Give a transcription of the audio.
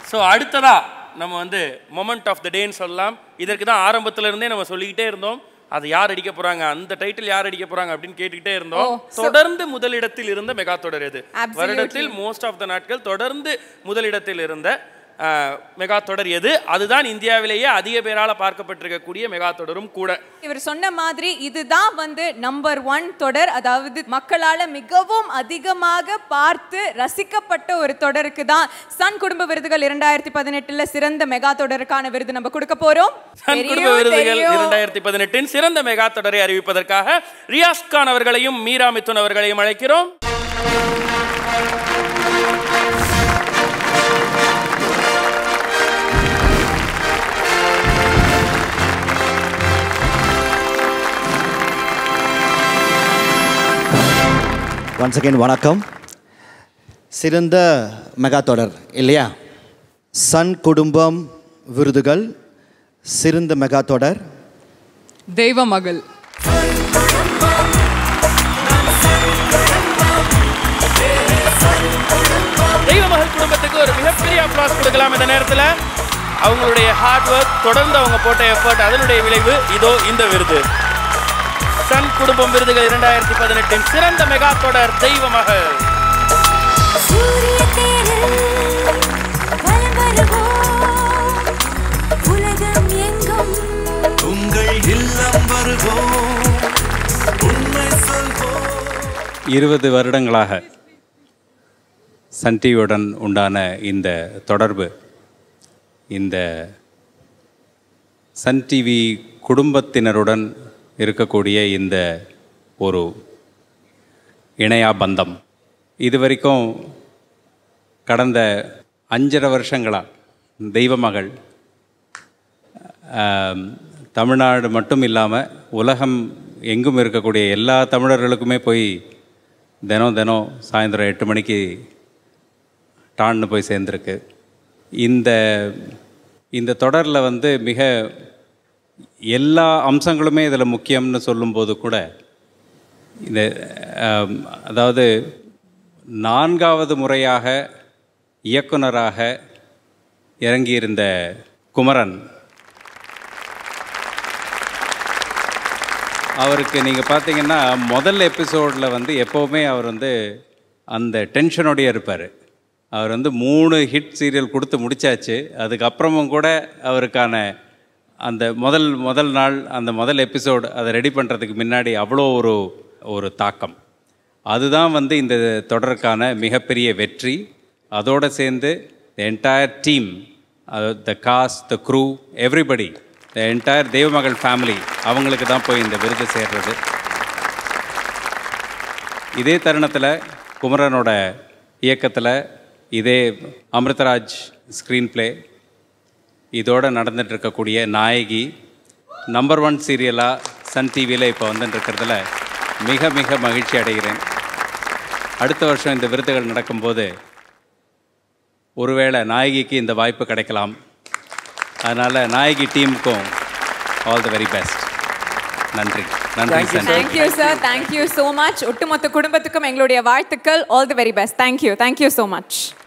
So அடுத்ததா நம்ம வந்து மொமெண்ட் ஆஃப் த டேன்னு சொல்லலாம் இதற்கு தான் ஆரம்பத்துல இருந்தே நம்ம சொல்லிக்கிட்டே இருந்தோம் அது யார் அடிக்க போறாங்க அந்த டைட்டில் யார் அடிக்க போறாங்க அப்படின்னு கேட்டுக்கிட்டே இருந்தோம் தொடர்ந்து முதலிடத்தில் இருந்த மெகா தொடர் எது Absolutely. வருடத்தில் மோஸ்ட் ஆஃப் த நாட்கள் தொடர்ந்து முதலிடத்தில் இருந்த அஹ், மெகா தொடர் எது அதுதான் இந்தியாவிலேயே அதிக பேரால பார்க்கப்பட்டிருக்கக்கூடிய மெகா தொடரும் கூட இவர் சொன்ன மாதிரி இதுதான் வந்து நம்பர் ஒன் தொடர் அதாவது மக்களால மிகவும் அதிகமாக பார்த்து ரசிக்கப்பட்ட ஒரு தொடருக்கு தான் சன் குடும்ப விருதுகள் இரண்டாயிரத்தி பதினெட்டுல சிறந்த மெகா தொடருக்கான விருது நம்ம கொடுக்க போறோம் சன் குடும்ப தெரியும், விருதுகள் தெரியும். இரண்டாயிரத்தி பதினெட்டின் சிறந்த மெகா தொடரை அறிவிப்பதற்காக ரியாஸ் கான் அவர்களையும் மீரா மிதுன் அவர்களையும் அழைக்கிறோம் ஒன்ஸ் அகைன் வணக்கம் சிறந்த மெகா தொடர் இல்லையா சன் குடும்பம் விருதுகள் சிறந்த மெகா தொடர் தெய்வ மகள் தெய்வ மகள் குடும்பத்துக்கு ஒரு மிகப்பெரிய அப்ளாஸ் கொடுக்கலாம் இந்த நேரத்துல அவங்களுடைய ஹார்ட் ஒர்க் தொடர்ந்து அவங்க போட்ட எஃபர்ட் அதனுடைய விளைவு இதோ இந்த விருது சன் குடும்பம் விருதுகள் இரண்டாயிரத்தி பதினெட்டின் சிறந்த மெகா தொடர் தெய்வ மகள் சூரிய தேரில் வலம் வருவோம் உலகம் எங்கும் உங்கள் இல்லம் வருவோம் உண்மை சொல்வோம் இருபது வருடங்களாக சன் டிவியுடன் உண்டான இந்த தொடர்பு இந்த சன் டிவி குடும்பத்தினருடன் இருக்கக்கூடிய இந்த ஒரு இணையா பந்தம் இது வரைக்கும் கடந்த அஞ்சரை வருஷங்களாக தெய்வ மகள் ஆம், தமிழ்நாடு மட்டும் இல்லாமல் உலகம் எங்கும் இருக்கக்கூடிய எல்லா தமிழர்களுக்குமே போய் தினம் தினம் சாயந்தரம் எட்டு மணிக்கு டான்னு போய் சேர்ந்துருக்கு இந்த இந்த தொடரில் வந்து மிக எல்லா அம்சங்களுமே இதில் முக்கியம்னு சொல்லும்போது கூட இந்த ஆம், அதாவது நான்காவது முறையாக இயக்குனராக இறங்கியிருந்த குமரன் அவருக்கு நீங்கள் பார்த்தீங்கன்னா முதல் எபிசோடில் வந்து எப்போவுமே அவர் வந்து அந்த டென்ஷனோடயே இருப்பார் அவர் வந்து மூணு ஹிட் சீரியல் கொடுத்து முடிச்சாச்சு அதுக்கப்புறமும் கூட அவருக்கான அந்த முதல் முதல் நாள் அந்த முதல் எபிசோடு அதை ரெடி பண்ணுறதுக்கு முன்னாடி அவ்வளோ ஒரு ஒரு தாக்கம் அதுதான் வந்து இந்த தொடருக்கான மிகப்பெரிய வெற்றி அதோடு சேர்ந்து the entire team the cast the crew everybody the entire Deivamagal family அவங்களுக்கு தான் போய் இந்த விருது சேர்றது இதே தருணத்தில் குமரனோட இயக்கத்தில் இதே அமிர்தராஜ் ஸ்க்ரீன் ப்ளே இதோட நடந்துட்டு இருக்கக்கூடிய நாயகி நம்பர் ஒன் சீரியலாக சன் டிவியில் இப்போ வந்துட்டு இருக்கிறதுல மிக மிக மகிழ்ச்சி அடைகிறேன் அடுத்த வருஷம் இந்த விருதுகள் நடக்கும்போது ஒருவேளை நாயகிக்கு இந்த வாய்ப்பு கிடைக்கலாம் அதனால் நாயகி டீமுக்கும் ஆல் தி வெரி பெஸ்ட் நன்றி நன்றி Thank you, Sun thank you sir thank you so much ஒட்டுமொத்த குடும்பத்துக்கும் எங்களுடைய வாழ்த்துக்கள் all the very best thank you thank you so much